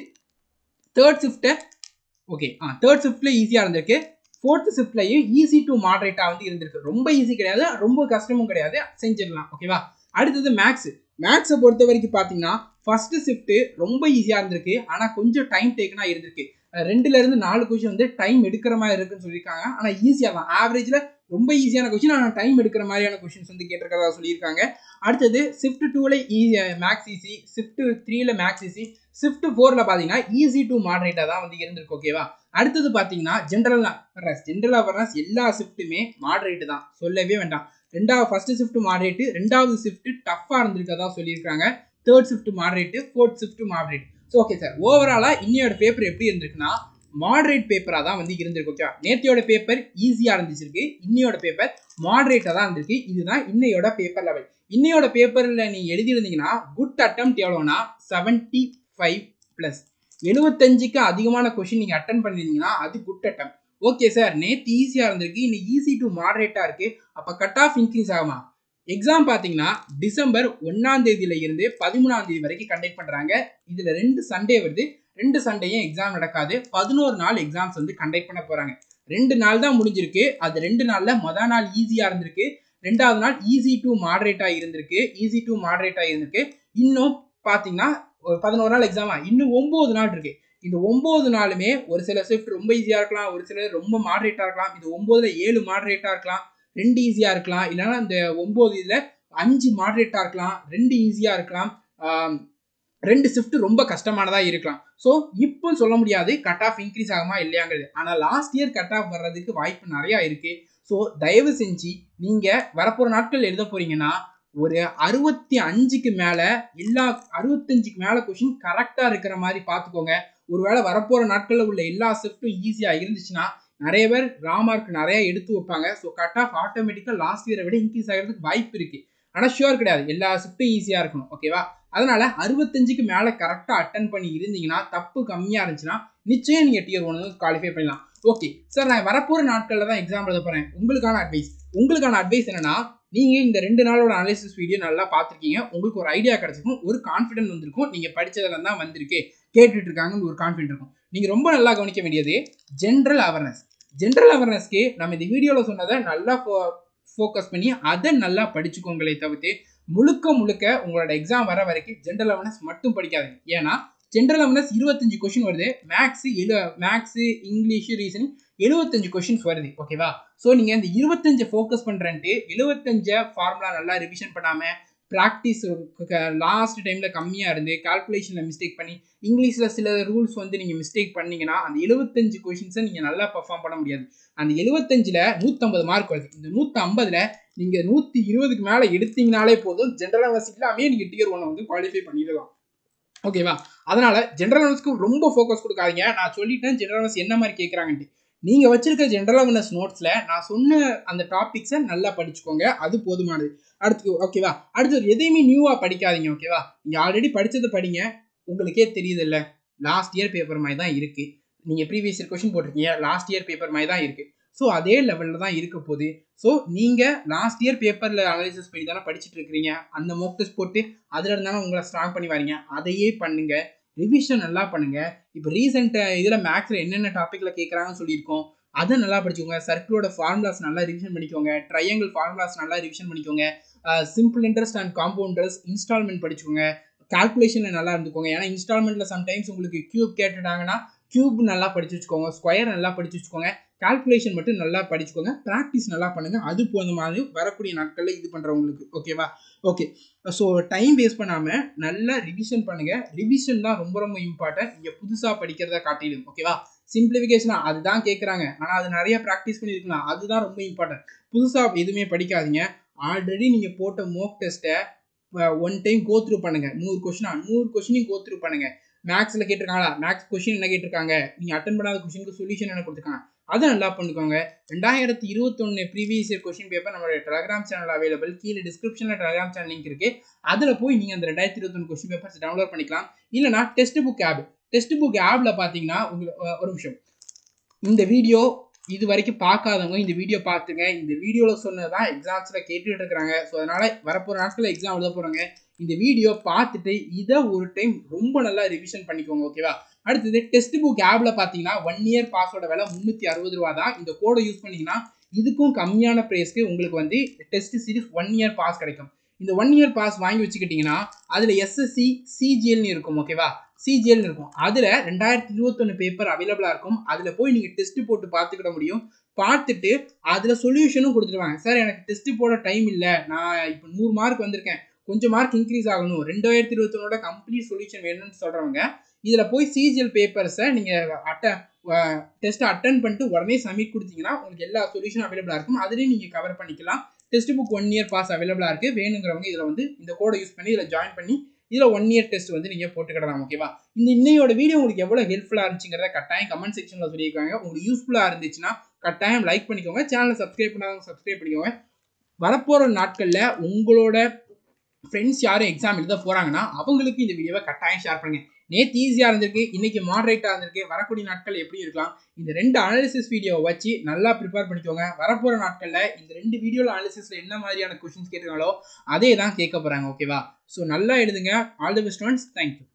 தேர்ட் ஷிஃப்ட்டை ஓகே ஆ தேர்ட் ஷிஃப்ட்ல ஈஸியாக இருந்திருக்கு ஃபோர்த் ஷிஃப்ட்லையும் ஈஸி டு மாடரேட்டாக வந்து இருந்திருக்கு ரொம்ப ஈஸி கிடையாது ரொம்ப கஷ்டமும் கிடையாது செஞ்சிடலாம் ஓகேவா அடுத்தது மேக்ஸ் மேக்ஸை பொறுத்த வரைக்கும் பார்த்தீங்கன்னா ஃபர்ஸ்ட் ஷிஃப்ட் ரொம்ப ஈஸியாக இருந்திருக்கு ஆனால் கொஞ்சம் டைம் டேக்கனாக இருந்திருக்கு ரெண்டுல இருந்து நாலு கொஷின் வந்து டைம் எடுக்கிற மாதிரி இருக்குன்னு சொல்லியிருக்காங்க ஆனால் ஈஸியாக தான் ஆவரேஜில் ரொம்ப ஈஸியான கொஷின் ஆனால் டைம் எடுக்கிற மாதிரியான கொஷின்ஸ் வந்து கேட்டிருக்கிறதா சொல்லியிருக்காங்க அடுத்தது ஷிஃப்ட் டூவில் ஈஸி மேக்ஸ் ஈஸி ஷிஃப்ட் த்ரீல மேக்ஸ் ஈஸி ஷிஃப்ட் ஃபோரில் பார்த்தீங்கன்னா ஈஸி டு மாடரேட்டாக தான் வந்து இருந்திருக்கு ஓகேவா அடுத்தது பார்த்தீங்கன்னா ஜென்ரல் அவேர்னஸ் ஜென்ரல் அவேர்னஸ் எல்லா ஷிஃப்ட்டுமே மாடரேட்டு தான் சொல்லவே வேண்டாம் ரெண்டாவது ஃபர்ஸ்ட் ஷிஃப்ட் மாடரேட்டு ரெண்டாவது ஷிஃப்ட் டஃப்பாக இருந்திருக்கதா சொல்லியிருக்காங்க third shift moderate fourth shift moderate so okay sir ஓவராலாக இன்னையோட பேப்பர் எப்படி இருந்திருக்குன்னா மாடரேட் பேப்பராக தான் வந்து இருந்திருக்கு ஓகேவா நேற்றையோட பேப்பர் ஈஸியாக இருந்துச்சிருக்கு இன்னையோட பேப்பர் மாடரேட்டாக தான் இருந்திருக்கு இதுதான் இன்னையோட பேப்பர் லெவல் இன்னையோட பேப்பரில் நீங்கள் எழுதியிருந்தீங்கன்னா குட் அட்டம் எவ்வளோனா செவன்ட்டி ஃபைவ் ப்ளஸ் எழுபத்தஞ்சுக்கு அதிகமான கொஷின் நீங்கள் அட்டன் பண்ணியிருந்தீங்கன்னா அது குட் அட்டம் ஓகே சார் நேற்று ஈஸியாக இருந்திருக்கு இன்னைக்கு ஈஸி டு மாடரேட்டாக இருக்குது அப்போ கட் ஆஃப் இன்க்ரீஸ் ஆகுமா எக்ஸாம் பார்த்தீங்கன்னா டிசம்பர் ஒன்றாம் தேதியில இருந்து பதிமூணாம் தேதி வரைக்கும் கண்டக்ட் பண்ணுறாங்க இதில் ரெண்டு சண்டே வருது ரெண்டு சண்டேயும் எக்ஸாம் நடக்காது பதினோரு நாள் எக்ஸாம்ஸ் வந்து கண்டக்ட் பண்ண போகிறாங்க ரெண்டு நாள் தான் முடிஞ்சிருக்கு அது ரெண்டு நாளில் மொதல் நாள் ஈஸியாக இருந்திருக்கு ரெண்டாவது நாள் ஈஸி டு மாடரேட்டாக இருந்திருக்கு ஈஸி டு மாடரேட்டாக இருந்திருக்கு இன்னும் பார்த்தீங்கன்னா ஒரு பதினோரு நாள் எக்ஸாமா இன்னும் ஒம்பது நாள் இருக்கு இந்த ஒம்பது நாளுமே ஒரு சில ஷிஃப்ட் ரொம்ப ஈஸியாக இருக்கலாம் ஒரு சிலர் ரொம்ப மாடரேட்டாக இருக்கலாம் இது ஒம்போதுல ஏழு மாடரேட்டாக இருக்கலாம் ரெண்டு ஈஸியாக இருக்கலாம் இல்லைன்னா இந்த ஒம்பது இதில் அஞ்சு மாடரேட்டாக இருக்கலாம் ரெண்டு ஈஸியாக இருக்கலாம் ரெண்டு ஷிஃப்ட் ரொம்ப கஷ்டமானதாக இருக்கலாம் ஸோ இப்போ சொல்ல முடியாது கட் ஆஃப் இன்க்ரீஸ் ஆகுமா இல்லையாங்கிறது ஆனால் லாஸ்ட் இயர் கட் ஆஃப் வர்றதுக்கு வாய்ப்பு நிறையா இருக்குது ஸோ தயவு செஞ்சு நீங்கள் வரப்போகிற நாட்கள் எழுத போகிறீங்கன்னா ஒரு அறுபத்தி அஞ்சுக்கு மேலே எல்லா அறுபத்தஞ்சுக்கு மேலே கொஷின் கரெக்டாக இருக்கிற மாதிரி பார்த்துக்கோங்க ஒருவேளை வரப்போகிற நாட்களில் உள்ள எல்லா ஷிஃப்ட்டும் ஈஸியாக இருந்துச்சுன்னா நிறைய பேர் ராமார்க் நிறைய எடுத்து வைப்பாங்க ஸோ கட் ஆஃப் ஆட்டோமேட்டிக்காக லாஸ்ட் இயரை விட இன்க்ரீஸ் ஆகிறதுக்கு வாய்ப்பு இருக்குது ஆனால் ஷுவர் கிடையாது எல்லா ஷிஃப்ட்டும் ஈஸியாக இருக்கணும் ஓகேவா அதனால அறுபத்தஞ்சுக்கு மேலே கரெக்டாக அட்டன் பண்ணி இருந்தீங்கன்னா தப்பு கம்மியாக இருந்துச்சுன்னா நிச்சயம் நீங்கள் டியர் ஒன் குவாலிஃபை பண்ணலாம் ஓகே சார் நான் வரப்போகிற நாட்களில் தான் எக்ஸாம் எழுத போகிறேன் உங்களுக்கான அட்வைஸ் உங்களுக்கான அட்வைஸ் என்னன்னா நீங்கள் இந்த ரெண்டு நாளோட அனாலிசிஸ் வீடியோ நல்லா பார்த்துருக்கீங்க உங்களுக்கு ஒரு ஐடியா கிடச்சிருக்கும் ஒரு கான்ஃபிடென்ட் வந்திருக்கும் நீங்கள் படித்ததில் தான் வந்திருக்கு கேட்டுட்டு இருக்காங்கன்னு ஒரு கான்ஃபிடென்ட் இருக்கும் நீங்கள் ரொம்ப நல்லா கவனிக்க வேண்டியது ஜென்ரல் அவேர்னஸ் ஜென்ரல் அவேர்னஸ்க்கு நம்ம இந்த வீடியோவில் சொன்னதை நல்லா ஃபோ ஃபோக்கஸ் பண்ணி அதை நல்லா படிச்சுக்கோங்களே தவிர்த்து முழுக்க முழுக்க உங்களோட எக்ஸாம் வர வரைக்கும் ஜென்ரல் அவேர்னஸ் மட்டும் படிக்காதீங்க ஏன்னா ஜென்ரல் அவேர்னஸ் இருபத்தஞ்சு கொஷின் வருது மேக்ஸு எழு மேக்ஸு இங்கிலீஷு ரீசனிங் எழுபத்தஞ்சு கொஷின்ஸ் வருது ஓகேவா ஸோ நீங்கள் இந்த இருபத்தஞ்சை ஃபோக்கஸ் பண்ணுறன்ட்டு எழுபத்தஞ்சை ஃபார்முலா நல்லா ரிவிஷன் பண்ணாமல் ப்ராக்டிஸ் லாஸ்ட் டைமில் கம்மியாக இருந்து கால்குலேஷனில் மிஸ்டேக் பண்ணி இங்கிலீஷில் சில ரூல்ஸ் வந்து நீங்கள் மிஸ்டேக் பண்ணீங்கன்னா அந்த எழுபத்தஞ்சு கொஷின்ஸை நீங்கள் நல்லா பர்ஃபார்ம் பண்ண முடியாது அந்த எழுபத்தஞ்சில் நூற்றம்பது மார்க் வருது இந்த நூற்றம்பதில் நீங்கள் நூற்றி இருபதுக்கு மேலே எடுத்தீங்கனாலே போதும் ஜென்ரல் அவேர்ஸ் இல்லாமே நீங்கள் டியர் ஒன்னை வந்து குவாலிஃபை பண்ணிடலாம் ஓகேவா அதனால ஜென்ரல் அவேர்ஸ்க்கு ரொம்ப ஃபோக்கஸ் கொடுக்காதீங்க நான் சொல்லிட்டேன் ஜென்ரல் அவேர்ஸ் என்ன மாதிரி கேட்குறாங்கன்ட்டு நீங்கள் வச்சிருக்க ஜென்ரல் அவேர்னஸ் நோட்ஸில் நான் சொன்ன அந்த டாபிக்ஸை நல்லா படிச்சுக்கோங்க அது போதுமானது அடுத்து ஓகேவா அடுத்து எதையுமே நியூவாக படிக்காதீங்க ஓகேவா நீங்கள் ஆல்ரெடி படித்ததை படிங்க உங்களுக்கே தெரியுது இல்லை லாஸ்ட் இயர் பேப்பர் மாதிரி தான் இருக்குது நீங்கள் ப்ரீவியஸ் இயர் கொஷின் போட்டிருக்கீங்க லாஸ்ட் இயர் பேப்பர் மாதிரி தான் இருக்குது ஸோ அதே லெவலில் தான் இருக்க போகுது ஸோ நீங்கள் லாஸ்ட் இயர் பேப்பரில் அனாலிசிஸ் பண்ணி தானே படிச்சுட்டு இருக்கிறீங்க அந்த மோக் டெஸ்ட் போட்டு அதில் இருந்தாலும் உங்களை ஸ்ட்ராங் பண்ணி வரீங்க அதையே பண்ணுங்க ரிவிஷன் நல்லா பண்ணுங்க இப்போ ரீசெண்ட் இதில் மேக்ஸில் என்னென்ன டாப்பிக்கில் கேட்குறாங்கன்னு சொல்லியிருக்கோம் அதை நல்லா படிச்சுக்கோங்க சர்க்கிளோட ஃபார்முலாஸ் நல்லா ரிவிஷன் பண்ணிக்கோங்க ட்ரையாங்கிள் ஃபார்முலாஸ் நல்லா ரிவிஷன் பண்ணிக்கோங்க simple interest and compounders installment படிச்சுக்கோங்க கால்குலேஷனில் நல்லா இருந்துக்கோங்க ஏன்னா இன்ஸ்டால்மெண்ட்டில் சம்டைம்ஸ் உங்களுக்கு கியூப் கேட்டுட்டாங்கன்னா கியூப் நல்லா படிச்சு வச்சுக்கோங்க ஸ்கொயர் நல்லா படிச்சு வச்சுக்கோங்க கால்குலேஷன் மட்டும் நல்லா படிச்சுக்கோங்க ப்ராக்டிஸ் நல்லா பண்ணுங்க அது போன மாதிரி வரக்கூடிய நாட்களில் இது பண்ணுறவங்களுக்கு ஓகேவா ஓகே ஸோ டைம் வேஸ்ட் பண்ணாமல் நல்லா ரிவிஷன் பண்ணுங்க ரிவிஷன் தான் ரொம்ப ரொம்ப இம்பார்ட்டன்ட் நீங்கள் புதுசாக படிக்கிறத காட்டிடும் ஓகேவா சிம்பிளிஃபிகேஷனா அதுதான் கேட்குறாங்க ஆனால் அது நிறைய ப்ராக்டிஸ் பண்ணியிருக்கலாம் அதுதான் ரொம்ப இம்பார்ட்டன்ட் புதுசாக எதுவுமே படிக்காதீங்க ஆல்ரெடி நீங்கள் போட்ட மோக் டெஸ்ட்டை ஒன் டைம் கோ த்ரூ பண்ணுங்க நூறு கொஷினா நூறு கொஷினையும் கோ த்ரூ பண்ணுங்க மேக்ஸில் கேட்டிருக்காங்களா மேக்ஸ் கொஷின் என்ன கேட்டிருக்காங்க நீங்கள் அட்டன் பண்ணாத கொஷினுக்கு சொல்யூஷன் என்ன கொடுத்துருக்காங்க அதை நல்லா பண்ணிக்கோங்க ரெண்டாயிரத்தி இருபத்தொன்னு ப்ரீவியஸ் இயர் கொஷின் பேப்பர் நம்மளுடைய டெலகிராம் சேனல் அவைலபிள் கீழே டிஸ்கிரிப்ஷனில் டெலகிராம் சேனல் லிங்க் இருக்குது அதில் போய் நீங்கள் அந்த ரெண்டாயிரத்தி இருபத்தொன்று கொஷின் பேப்பர்ஸ் டவுன்லோட் பண்ணிக்கலாம் இல்லைனா Testbook app Testbook ஆப்பில் பார்த்தீங்கன்னா உங்களுக்கு ஒரு நிமிஷம் இந்த வீடியோ இது வரைக்கும் பார்க்காதவங்க இந்த வீடியோ பார்த்துங்க இந்த வீடியோவில் சொன்னதான் எக்ஸாம்ஸில் கேட்டுட்டு இருக்கிறாங்க ஸோ அதனால் வரப்போகிற நாட்களில் எக்ஸாம் எழுத போகிறாங்க இந்த வீடியோ பார்த்துட்டு இதை ஒரு டைம் ரொம்ப நல்லா ரிவிஷன் பண்ணிக்கோங்க ஓகேவா அடுத்தது டெஸ்ட் புக் ஆப்பில் பார்த்தீங்கன்னா ஒன் இயர் பாஸோட விலை முந்நூற்றி அறுபது ரூபா தான் இந்த கோடை யூஸ் பண்ணிங்கன்னா இதுக்கும் கம்மியான ப்ரைஸ்க்கு உங்களுக்கு வந்து test series one year pass கிடைக்கும் இந்த ஒன் இயர் பாஸ் வாங்கி வச்சுக்கிட்டிங்கன்னா அதில் எஸ்எஸ்சி சிஜிஎல்னு இருக்கும் ஓகேவா சிஜிஎல்னு இருக்கும் அதில் ரெண்டாயிரத்தி இருபத்தொன்று பேப்பர் அவைலபிளாக இருக்கும் அதில் போய் நீங்கள் டெஸ்ட் போட்டு பார்த்துக்கிட முடியும் பார்த்துட்டு அதில் சொல்யூஷனும் கொடுத்துருவாங்க சார் எனக்கு டெஸ்ட் போட டைம் இல்லை நான் இப்போ நூறு மார்க் வந்திருக்கேன் கொஞ்சம் மார்க் இன்க்ரீஸ் ஆகணும் ரெண்டாயிரத்தி இருபத்தொன்னோட கம்ப்ளீட் சொல்யூஷன் வேணும்னு சொல்கிறவங்க இதில் போய் சிஜிஎல் பேப்பர்ஸை நீங்கள் அட்ட டெஸ்ட்டை அட்டன் பண்ணிட்டு உடனே சப்மிட் கொடுத்தீங்கன்னா உங்களுக்கு எல்லா சொல்யூஷனும் அவைலபிளாக இருக்கும் அதுலேயும் நீங்கள் கவர் பண்ணிக்கலாம் Testbook one year pass அவைலபிளாக இருக்குது வேணுங்கிறவங்க இதில் வந்து இந்த கோடை யூஸ் பண்ணி இதில் ஜாயின் பண்ணி இதில் ஒன் இயர் டெஸ்ட் வந்து நீங்கள் போட்டுக்கிடலாம் ஓகேவா இந்த இன்னையோட வீடியோ உங்களுக்கு எவ்வளோ ஹெல்ப்ஃபுல்லாக இருந்துச்சுங்கிறத கட்டாயம் கமெண்ட் செக்ஷனில் சொல்லியிருக்காங்க உங்களுக்கு யூஸ்ஃபுல்லாக இருந்துச்சுன்னா கட்டாயம் லைக் பண்ணிக்கோங்க சேனலை சப்ஸ்கிரைப் பண்ணாதவங்க சப்ஸ்கிரைப் பண்ணிக்கோங்க வரப்போகிற நாட்களில் உங்களோட ஃப்ரெண்ட்ஸ் யாரும் எக்ஸாம் எழுத போகிறாங்கன்னா அவங்களுக்கு இந்த வீடியோவை கட்டாயம் ஷேர் பண்ணுங்கள் நேற்று ஈஸியாக இருந்திருக்கு இன்னைக்கு மாடரேட்டாக இருந்திருக்கு வரக்கூடிய நாட்கள் எப்படி இருக்கலாம் இந்த ரெண்டு அனாலிசிஸ் வீடியோவை வச்சு நல்லா ப்ரிப்பேர் பண்ணிக்கோங்க வரப்போகிற நாட்களில் இந்த ரெண்டு வீடியோவில் அனாலிசிஸில் என்ன மாதிரியான கொஷின்ஸ் கேட்டுருக்காங்களோ அதே தான் கேட்க போகிறாங்க ஓகேவா ஸோ நல்லா எழுதுங்க all the best once thank you